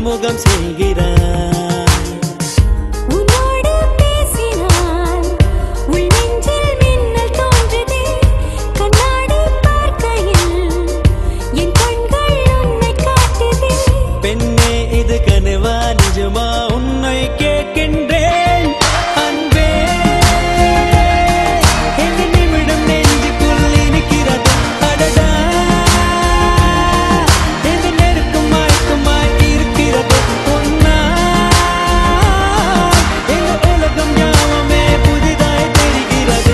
அறிமுகம் செய்கிறாய் உன்னோடு பேசினால் உள் நெஞ்சில் மின்னல் தோன்றுதே கண்ணாடி பார்க்கையில் என் கண்கள் உன்னை காட்டுதே பெண்ணே இது கனவா நிஜமா உன்னை கேட்கின்றேன் அன்பே இந்த நிமிடம் நெஞ்சுக்குள் இனிக்கிறது அடடா இந்த நெருக்கம் மயக்கமாய் இருக்கிறது உன்னா இந்த உலகம் யாவுமே புதிதாய் தெரிகிறது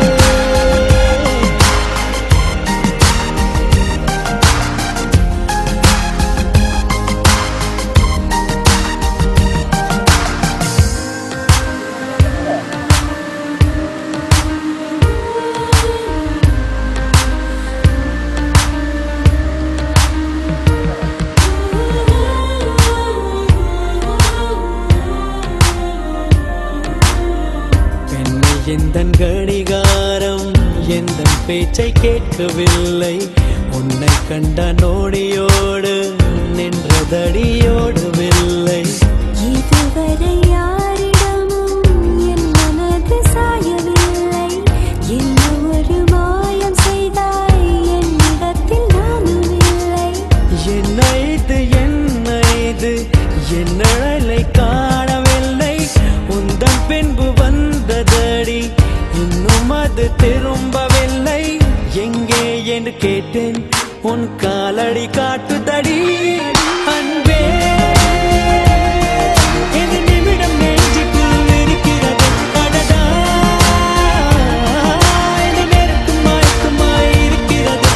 பெண்ணை எந்தன் கடிகாரம் எந்த பேச்சை கேட்கவில்லை உன்னை கண்ட நோடியோடு நின்றதடியோடவில்லை இதுவரை யாரிடமும் என் மனது சாயவில்லை என்ன ஒரு மாயம் செய்தாய் என்னிடத்தில் நானும் இல்லை என்ன இது என்ன இது என் நிழலை காணவில்லை உந்தன் பின்பு வந்ததடி இன்னும் அது திரும்பவில்லை எங்கே என்று கேட்டேன் உன் காலடி காட்டுதடி அன்பே இந்த நிமிடம் நெஞ்சுக்குள் இருக்கிறது அடடா இந்த நெருக்கம் மயக்கமாய் இருக்கிறது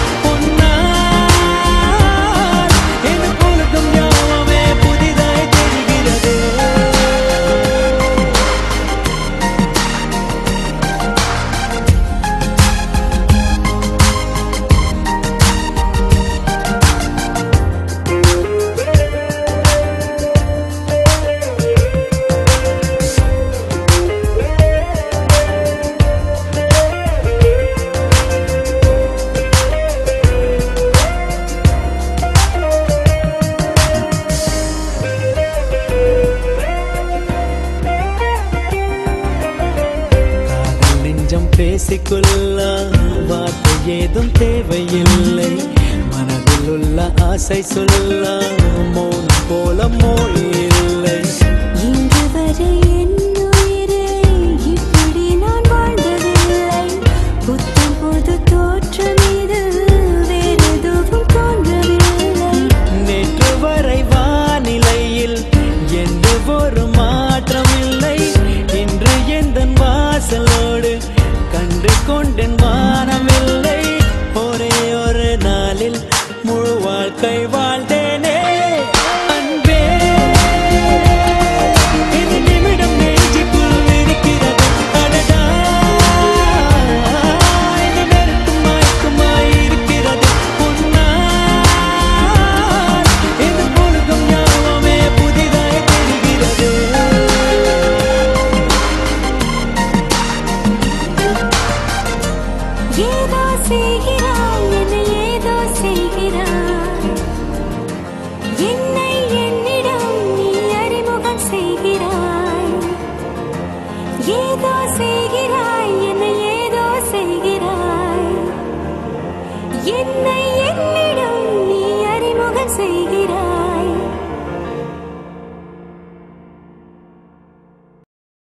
பொன்னால் இந்த உலகம் யாவுமே புதிதாய் தெரிகிறது காதல் நெஞ்சம் பேசிக்கொள்ள வார்த்தை ஏதும் தேவையில்லை மனதில் உள்ள ஆசை சொல்ல மௌனம் போல மொழி இல்லை இன்று வரை என் உயிரை இப்படி நான் வாழ்ந்ததில்லை புத்தம் புது தோற்றம் இது வேறெதுவும் தோன்றவில்லை நேற்று வரை வானிலையில் எந்த ஒரு மாற்றம் இல்லை இன்று எந்த வாசலோடு கண்டு கொண்டேன் வானமில்லை ஒரே ஒரு நாளில் முழு வாழ்க்கை வாழ்ந்தேனே அன்பே இந்த நிமிடம் நெஞ்சுக்குள் இருக்கிறது அடடா இந்த நெருக்கம் மயக்கமாய் இருக்கிறது உன்னால் இந்த உலகம் யாவுமே புதிதாய் தெரிகிறது ஏதோ செய்கிறாய் என்னை ஏதோ செய்கிறாய் என்னை என்னிடம் நீ அறிமுகம் செய்கிறாய் ஏதோ செய்கிறாய் என்னை ஏதோ செய்கிறாய் என்னை